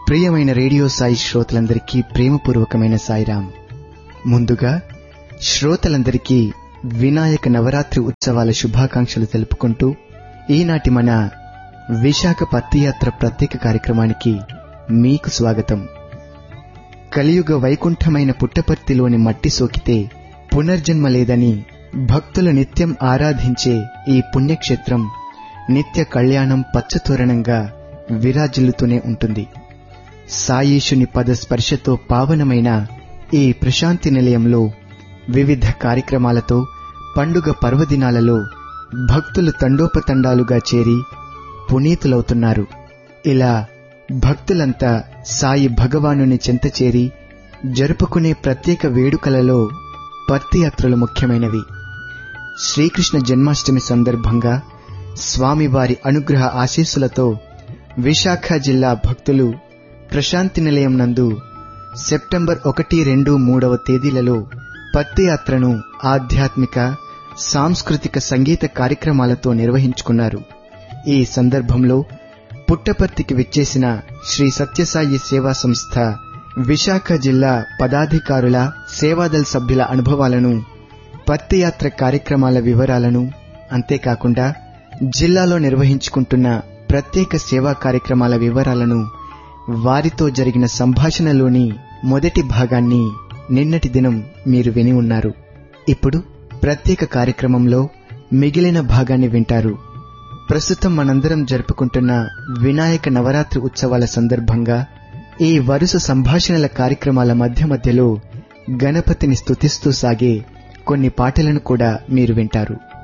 ప్రియమైన రేడియో సాయి శ్రోతలందరికీ ప్రేమపూర్వకమైన సాయిరాం ముందుగా శ్రోతలందరికీ వినాయక నవరాత్రి ఉత్సవాల శుభాకాంక్షలు తెలుపుకుంటూ ఈనాటి మన విశాఖ పత్తియాత్ర ప్రత్యేక కార్యక్రమానికి మీకు స్వాగతం కలియుగ వైకుంఠమైన పుట్టపర్తిలోని మట్టి సోకితే పునర్జన్మ లేదని భక్తులు నిత్యం ఆరాధించే ఈ పుణ్యక్షేత్రం నిత్య కళ్యాణం పచ్చతోరణంగా విరాజిల్లుతూనే ఉంటుంది సాయీశుని పద స్పర్శతో పావనమైన ఈ ప్రశాంతి నిలయంలో వివిధ కార్యక్రమాలతో పండుగ పర్వదినాలలో భక్తులు తండోపతండాలుగా చేరి పునీతులవుతున్నారు ఇలా భక్తులంతా సాయి భగవానుని చెంతచేరి జరుపుకునే ప్రత్యేక వేడుకలలో పత్తియాత్రలు ముఖ్యమైనవి శ్రీకృష్ణ జన్మాష్టమి సందర్భంగా స్వామివారి అనుగ్రహ ఆశీస్సులతో విశాఖ జిల్లా భక్తులు ప్రశాంతి నిలయం నందు సెప్టెంబర్ ఒకటి రెండు మూడవ తేదీలలో పత్తియాత్రను ఆధ్యాత్మిక సాంస్కృతిక సంగీత కార్యక్రమాలతో నిర్వహించుకున్నారు ఈ సందర్భంలో పుట్టపర్తికి విచ్చేసిన శ్రీ సత్యసాయి సేవా సంస్థ విశాఖ జిల్లా పదాధికారుల సేవాదల్ సభ్యుల అనుభవాలను పత్తియాత్ర కార్యక్రమాల వివరాలను అంతేకాకుండా జిల్లాలో నిర్వహించుకుంటున్న ప్రత్యేక సేవా కార్యక్రమాల వివరాలను వారితో జరిగిన సంభాషణలోని మొదటి భాగాన్ని నిన్నటి దినం మీరు విని ఉన్నారు ఇప్పుడు ప్రత్యేక కార్యక్రమంలో మిగిలిన భాగాన్ని వింటారు ప్రస్తుతం మనందరం జరుపుకుంటున్న వినాయక నవరాత్రి ఉత్సవాల సందర్భంగా ఈ వరుస సంభాషణల కార్యక్రమాల మధ్య మధ్యలో గణపతిని స్తుతిస్తూ సాగే కొన్ని పాటలను కూడా మీరు వింటారు